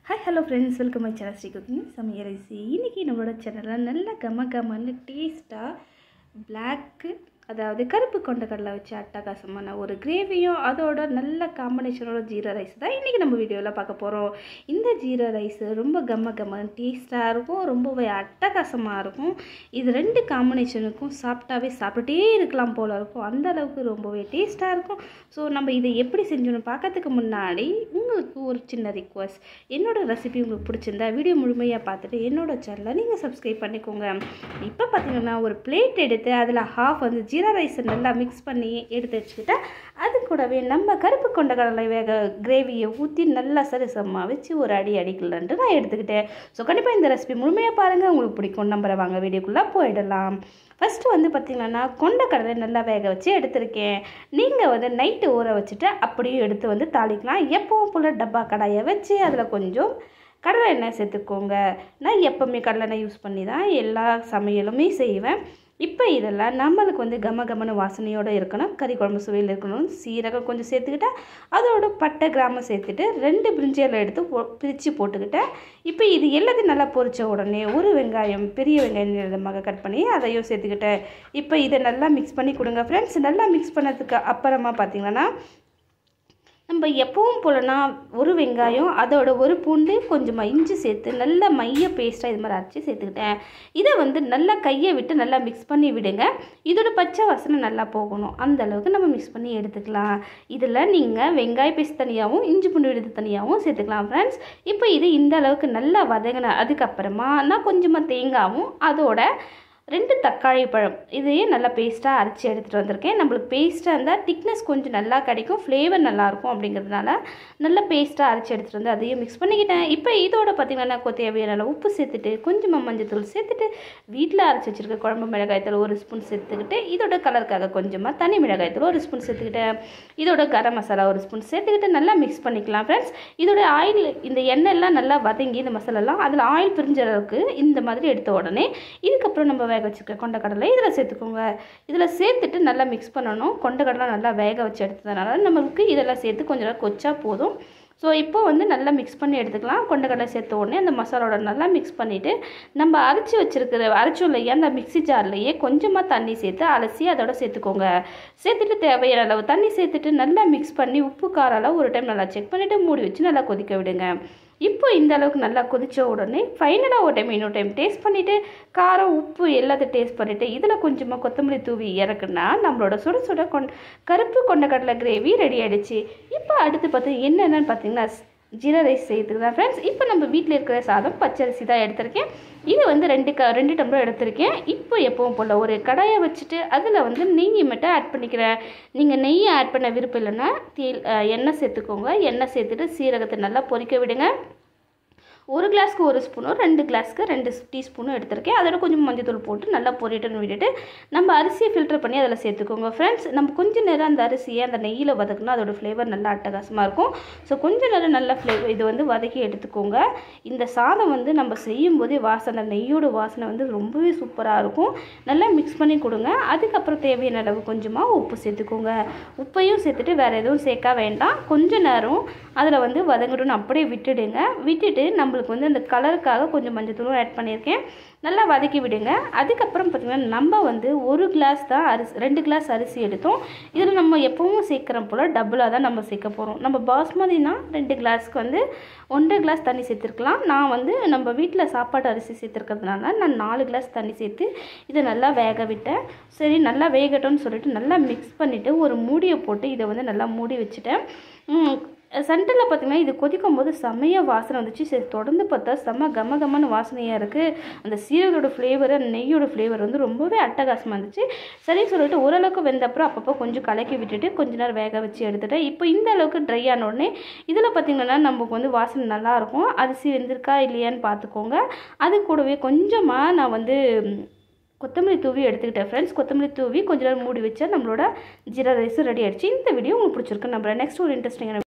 hi hello friends welcome my channel Sri cooking சமையரசி இன்றைக்கி நம்மளோட சேனலில் நல்ல கம கமன்னு டேஸ்ட்டாக பிளாக்கு அதாவது கருப்பு கொண்ட கடலை வச்சு அட்டகாசமான ஒரு கிரேவியும் அதோட நல்ல காம்பினேஷனோட ஜீரா ரைஸ் தான் இன்றைக்கி நம்ம வீடியோவில் பார்க்க போகிறோம் இந்த ஜீரா ரைஸ் ரொம்ப கம்ம கம்மன்னு டேஸ்ட்டாக இருக்கும் ரொம்பவே அட்டகாசமாக இருக்கும் இது ரெண்டு காம்பினேஷனுக்கும் சாப்பிட்டாவே சாப்பிட்டுட்டே இருக்கலாம் போல் இருக்கும் அந்த அளவுக்கு ரொம்பவே டேஸ்ட்டாக இருக்கும் ஸோ நம்ம இதை எப்படி செஞ்சோன்னு பார்க்கறதுக்கு முன்னாடி உங்களுக்கு ஒரு சின்ன ரிக்வஸ்ட் என்னோட ரெசிபி உங்களுக்கு பிடிச்சிருந்தா வீடியோ முழுமையாக பார்த்துட்டு என்னோட சேனலை நீங்கள் சப்ஸ்கிரைப் பண்ணிக்கோங்க இப்போ பார்த்தீங்கன்னா ஒரு பிளேட் எடுத்து அதில் ஹாஃப் வந்து ஜீரா ரைஸை நல்லா மிக்ஸ் பண்ணி எடுத்து வச்சுக்கிட்டா அது கூடவே நம்ம கருப்பு கொண்ட கடலை வேக கிரேவியை ஊற்றி நல்லா சரிசமாக வச்சு ஒரு அடி அடிக்கலன்ட்டு நான் எடுத்துக்கிட்டேன் ஸோ கண்டிப்பாக இந்த ரெசிபி முழுமையாக பாருங்கள் உங்களுக்கு பிடிக்கும் நம்பரை வாங்க வீடியோக்குள்ளே போயிடலாம் ஃபஸ்ட்டு வந்து பார்த்திங்கன்னா கொண்ட கடலை நல்லா வேக வச்சு எடுத்திருக்கேன் நீங்கள் வந்து நைட்டு ஊற வச்சுட்டு அப்படியும் எடுத்து வந்து தாளிக்கலாம் எப்பவும் போல் டப்பா கடாயை வச்சு அதில் கொஞ்சம் கடலை எண்ணெய் சேர்த்துக்கோங்க நான் எப்போவுமே கடலை எண்ணெய் யூஸ் பண்ணி தான் எல்லா சமையலுமே செய்வேன் இப்போ இதெல்லாம் நம்மளுக்கு வந்து கம கமன வாசனையோடு இருக்கணும் கறி குழம்பு சுவையில் இருக்கணும் சீரகம் கொஞ்சம் சேர்த்துக்கிட்டேன் அதோட பட்டை கிராமம் சேர்த்துட்டு ரெண்டு பிரிஞ்சியில் எடுத்து போ பிரித்து போட்டுக்கிட்டேன் இப்போ இது எல்லாத்தையும் நல்லா பொரிச்ச உடனே ஒரு வெங்காயம் பெரிய வெங்காயம் விதமாக கட் பண்ணி அதையும் சேர்த்துக்கிட்டேன் இப்போ இதை நல்லா மிக்ஸ் பண்ணி கொடுங்க ஃப்ரெண்ட்ஸ் நல்லா மிக்ஸ் பண்ணதுக்கு அப்புறமா பார்த்தீங்கன்னா நம்ம எப்பவும் போலனா ஒரு வெங்காயம் அதோட ஒரு பூண்டு கொஞ்சமாக இஞ்சி சேர்த்து நல்லா மைய பேஸ்ட்டாக இது மாதிரி அரைச்சி சேர்த்துக்கிட்டேன் இதை வந்து நல்லா கையை விட்டு நல்லா மிக்ஸ் பண்ணி விடுங்க இதோட பச்சை வாசனை நல்லா போகணும் அந்த அளவுக்கு நம்ம மிக்ஸ் பண்ணி எடுத்துக்கலாம் இதில் நீங்கள் வெங்காய பேஸ்ட் தனியாகவும் இஞ்சி பூண்டு விடுது தனியாகவும் சேர்த்துக்கலாம் ஃப்ரெண்ட்ஸ் இப்போ இது இந்த அளவுக்கு நல்லா வதங்கின அதுக்கப்புறமா நான் கொஞ்சமாக தேங்காவும் அதோட ரெண்டு தக்காளி பழம் இதையே நல்லா பேஸ்ட்டாக அரைச்சி எடுத்துகிட்டு வந்திருக்கேன் நம்மளுக்கு பேஸ்ட்டாக இருந்தால் திக்னஸ் கொஞ்சம் நல்லா கிடைக்கும் ஃப்ளேவர் நல்லாயிருக்கும் அப்படிங்கிறதுனால நல்லா பேஸ்ட்டாக அரைச்சி எடுத்துகிட்டு வந்து அதையும் மிக்ஸ் பண்ணிக்கிட்டேன் இப்போ இதோட பார்த்திங்கன்னா தேவையான உப்பு சேர்த்துட்டு கொஞ்சமாக மஞ்சத்தூள் சேர்த்துட்டு வீட்டில் அரைச்சி வச்சுருக்க குழம்பு மிளகாய்த்தூள் ஒரு ஸ்பூன் சேர்த்துக்கிட்டு இதோட கலருக்காக கொஞ்சமாக தனி மிளகாய்த்தூள் ஒரு ஸ்பூன் சேர்த்துக்கிட்டேன் இதோட கரம் மசாலா ஒரு ஸ்பூன் சேர்த்துக்கிட்டு நல்லா மிக்ஸ் பண்ணிக்கலாம் ஃப்ரெண்ட்ஸ் இதோட ஆயில் இந்த எண்ணெய்லாம் நல்லா வதங்கி இந்த மசாலாலாம் அதில் ஆயில் பிரிஞ்ச அளவுக்கு இந்த மாதிரி எடுத்த உடனே இதுக்கப்புறம் நம்ம வேக வச்சுருக்க கொண்டக்கடலை இதில் சேர்த்துக்கோங்க இதில் சேர்த்துட்டு நல்லா மிக்ஸ் பண்ணணும் கொண்டக்கடலை நல்லா வேக வச்சு எடுத்ததுனால நம்மளுக்கு இதெல்லாம் சேர்த்து கொஞ்சம் நேரம் கொச்சா போதும் ஸோ இப்போ வந்து நல்லா மிக்ஸ் பண்ணி எடுத்துக்கலாம் கொண்டக்கடலை சேர்த்த உடனே அந்த மசாலாவோட நல்லா மிக்ஸ் பண்ணிவிட்டு நம்ம அரைச்சி வச்சுருக்கிற அரைச்சோம் இல்லையா அந்த மிக்ஸி ஜார்லேயே கொஞ்சமாக தண்ணி சேர்த்து அலசி அதோட சேர்த்துக்கோங்க சேர்த்துட்டு தேவையான அளவு தண்ணி சேர்த்துட்டு நல்லா மிக்ஸ் பண்ணி உப்பு காரம் அளவு ஒரு டைம் நல்லா செக் பண்ணிவிட்டு மூடி வச்சு நல்லா கொதிக்க விடுங்க இப்போ இந்த அளவுக்கு நல்லா கொதித்த உடனே ஃபைனலாக ஒரு டைம் இன்னொரு டைம் டேஸ்ட் பண்ணிவிட்டு காரம் உப்பு எல்லாத்தையும் டேஸ்ட் பண்ணிவிட்டு இதில் கொஞ்சமாக கொத்தமல்லி தூவி இறக்குனா நம்மளோட சுட சுட கொண் கருப்பு கொண்டக்கடலை கிரேவி ரெடி ஆகிடுச்சு இப்போ அடுத்து பார்த்து என்னென்னு பார்த்தீங்கன்னா ஜீரா ரைஸ் செய்யறதுக்கு தான் ஃப்ரெண்ட்ஸ் இப்போ நம்ம வீட்டில் இருக்கிற சாதம் பச்சரிசி தான் எடுத்திருக்கேன் இது வந்து ரெண்டு க ரெண்டு டம்ளர் எடுத்திருக்கேன் இப்போ எப்பவும் போல் ஒரு கடாயை வச்சுட்டு அதில் வந்து நெய் மட்டும் ஆட் பண்ணிக்கிறேன் நீங்கள் நெய் ஆட் பண்ண விருப்பம் இல்லைன்னா தேல் எண்ணெய் சேர்த்துக்கோங்க எண்ணெய் சேர்த்துட்டு சீரகத்தை நல்லா பொரிக்க விடுங்க ஒரு கிளாஸ்க்கு ஒரு ஸ்பூனும் ரெண்டு கிளாஸ்க்கு ரெண்டு டீஸ்பூனும் எடுத்திருக்கேன் அதோட கொஞ்சம் மஞ்சத்தூள் போட்டு நல்லா பொரியட்டுன்னு விட்டுட்டு நம்ம அரிசியை ஃபில்டர் பண்ணி அதில் சேர்த்துக்கோங்க ஃப்ரெண்ட்ஸ் நம்ம கொஞ்சம் நேரம் அந்த அரிசியை அந்த நெய்யில் வதக்கணும் அதோட ஃப்ளேவர் நல்லா அட்டகாசமாக இருக்கும் ஸோ கொஞ்சம் நேரம் நல்லா ஃப்ளேவர் இது வந்து வதக்கி எடுத்துக்கோங்க இந்த சாதம் வந்து நம்ம செய்யும் போதே வாசனை நெய்யோட வாசனை வந்து ரொம்பவே சூப்பராக இருக்கும் நல்லா மிக்ஸ் பண்ணி கொடுங்க அதுக்கப்புறம் தேவையான அளவு கொஞ்சமாக உப்பு சேர்த்துக்கோங்க உப்பையும் சேர்த்துட்டு வேறு எதுவும் சேர்க்க வேண்டாம் கொஞ்ச நேரம் அதில் வந்து வதங்கட்டும்னு அப்படியே விட்டுடுங்க விட்டுட்டு நம்மளுக்கு வந்து அந்த கலருக்காக கொஞ்சம் மஞ்சத்தூளும் ஆட் பண்ணியிருக்கேன் நல்லா வதக்கி விடுங்க அதுக்கப்புறம் பார்த்திங்கன்னா நம்ம வந்து ஒரு கிளாஸ் தான் அரிசி ரெண்டு கிளாஸ் அரிசி எடுத்தோம் இதில் நம்ம எப்பவும் சேர்க்குற போல் டபுளாக தான் நம்ம சேர்க்க போகிறோம் நம்ம பாஸ்மதினா ரெண்டு கிளாஸ்க்கு வந்து ஒன்றரை கிளாஸ் தண்ணி சேர்த்துருக்கலாம் நான் வந்து நம்ம வீட்டில் சாப்பாடு அரிசி சேர்த்துருக்கிறதுனால நான் நாலு கிளாஸ் தண்ணி சேர்த்து இதை நல்லா வேக விட்டேன் சரி நல்லா வேகட்டும்னு சொல்லிட்டு நல்லா மிக்ஸ் பண்ணிவிட்டு ஒரு மூடியை போட்டு இதை வந்து நல்லா மூடி வச்சுட்டேன் சென்டரில் பார்த்திங்கன்னா இது கொதிக்கும் போது செம்மையாக வாசனை வந்துச்சு சரி தொடர்ந்து பார்த்தா செம்ம கம கமன்னு வாசனையாக இருக்குது அந்த சீரகோட ஃப்ளேவர் அந்த நெய்யோட ஃப்ளேவர் வந்து ரொம்பவே அட்டகாசமாக இருந்துச்சு சரின்னு சொல்லிட்டு ஓரளவுக்கு வெந்தப்புறம் அப்பப்போ கொஞ்சம் கலக்கி விட்டுட்டு கொஞ்ச நேரம் வேக வச்சு எடுத்துட்டேன் இப்போ இந்த அளவுக்கு ட்ரை ஆன உடனே இதில் பார்த்திங்கன்னா நமக்கு வந்து வாசனை நல்லாயிருக்கும் அரிசி வெந்திருக்கா இல்லையான்னு பார்த்துக்கோங்க அது கூடவே கொஞ்சமாக நான் வந்து கொத்தமல்லி தூவி எடுத்துக்கிட்டேன் ஃப்ரெண்ட்ஸ் கொத்தமல்லி தூவி கொஞ்ச நேரம் மூடி வச்சா நம்மளோட ஜீரா ரைஸும் ரெடி ஆகிடுச்சு இந்த வீடியோ உங்களுக்கு பிடிச்சிருக்கு நம்ம நெக்ஸ்ட் ஒரு இன்ட்ரெஸ்டிங்கான